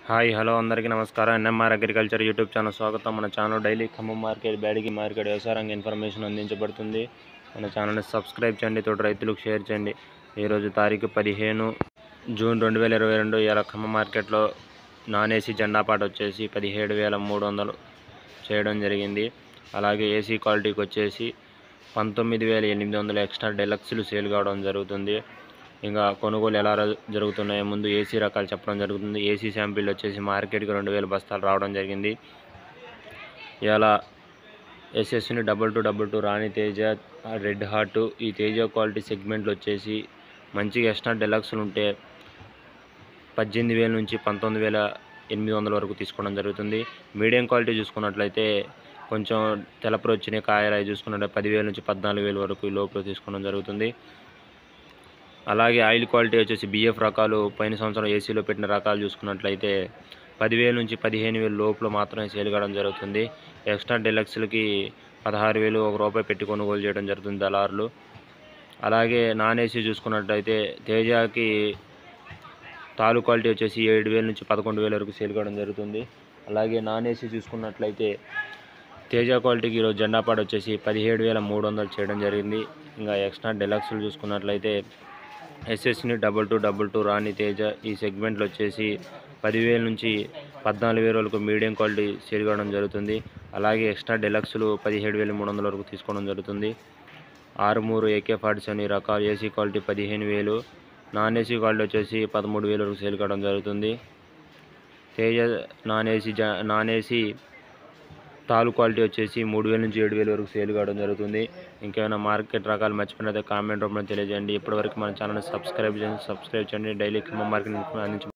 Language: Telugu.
హాయ్ హలో అందరికీ నమస్కారం ఎన్ఎంఆర్ అగ్రికల్చర్ యూట్యూబ్ ఛానల్ స్వాగతం మన channel daily Khammam market Byadgi market వ్యవసాయ రంగ ఇన్ఫర్మేషన్ అందించబడుతుంది మన ఛానల్ని సబ్స్క్రైబ్ చేయండి తోటి రైతులకు షేర్ చేయండి ఈరోజు తారీఖు పదిహేను జూన్ రెండు వేల ఇరవై రెండు ఇలా ఖమ్మం మార్కెట్లో నాన్ ఏసీ జెండా పాట వచ్చేసి పదిహేడు వేల మూడు వందలు చేయడం జరిగింది అలాగే ఏసీ క్వాలిటీకి వచ్చేసి పంతొమ్మిది వేల ఎనిమిది వందల ఎక్స్ట్రా డెలక్స్లు సేల్ కావడం జరుగుతుంది ఇంకా కొనుగోలు ఎలా ర- జరుగుతున్నాయో ముందు ఏసీ రకాలు చెప్పడం జరుగుతుంది ఏసీ శాంపిల్ వచ్చేసి మార్కెట్కి రెండు వేల బస్తాలు రావడం జరిగింది ఇలా ఎస్ఎస్ని double two double two Rani Teja red heart ఈ తేజ క్వాలిటీ సెగ్మెంట్లు వచ్చేసి మంచిగా ఎక్స్ట్రా డెలక్స్లు ఉంటే పద్దెనిమిది వేల నుంచి పంతొమ్మిది వేల ఎనిమిది వందల వరకు తీసుకోవడం జరుగుతుంది మీడియం క్వాలిటీ చూసుకున్నట్లయితే కొంచెం తెలపరు వచ్చిన కాయలు అవి చూసుకున్నట్లయితే పదివేల నుంచి పద్నాలుగు వేల వరకు ఈ లోపల తీసుకోవడం జరుగుతుంది అలాగే ఆయిల్ క్వాలిటీ వచ్చేసి బిఎఫ్ రకాలు పోయిన సంవత్సరం ఏసీలో పెట్టిన రకాలు చూసుకున్నట్లయితే పదివేల నుంచి పదిహేను వేల లోపల మాత్రమే సేల్ కావడం జరుగుతుంది ఎక్స్ట్రా డెలక్స్లకి పదహారు వేలు ఒక రూపాయి పెట్టి కొనుగోలు చేయడం జరుగుతుంది దళారులు అలాగే నాన్ ఏసీ చూసుకున్నట్లయితే తేజాకి తాలు క్వాలిటీ వచ్చేసి ఏడు వేల నుంచి పదకొండు వేల వరకు సేల్ కావడం జరుగుతుంది అలాగే నాన్ ఏసీ చూసుకున్నట్లయితే తేజ క్వాలిటీకి ఈరోజు జెండా పాట వచ్చేసి పదిహేడు వేల మూడు వందలు చేయడం జరిగింది ఇంకా ఎక్స్ట్రా డెలక్స్లు చూసుకున్నట్లయితే ఎస్ఎస్ని double two double two Rani Teja ఈ సెగ్మెంట్లో వచ్చేసి పదివేల నుంచి పద్నాలుగు వేల వరకు మీడియం క్వాలిటీ సేల్ కావడం జరుగుతుంది అలాగే ఎక్స్ట్రా డెలక్స్లు పదిహేడు వేల మూడు వందల వరకు తీసుకోవడం జరుగుతుంది ఆరుమూరు ఏకే ఫార్టీ సెవెన్ ఈ రకాలు ఏసీ క్వాలిటీ పదిహేను వేలు నాన్ ఏసీ క్వాలిటీ వచ్చేసి పదమూడు వేల వరకు సేల్ కావడం జరుగుతుంది తేజ నాన్ ఏసీ జా నాన్ ఏసీ తాలు క్వాలిటీ వచ్చేసి మూడు వేల నుంచి ఏడు వేల వరకు సేల్ కావడం జరుగుతుంది ఇంకేమైనా మార్కెట్ రకాలు మర్చిపోయినైతే కామెంట్ రూపంలో తెలియజేయండి ఇప్పటివరకు మన ఛానల్ సబ్స్క్రైబ్ చేయండి సబ్స్క్రైబ్ చేయండి డైలీ ఖమ్మం మార్కెట్ అందించ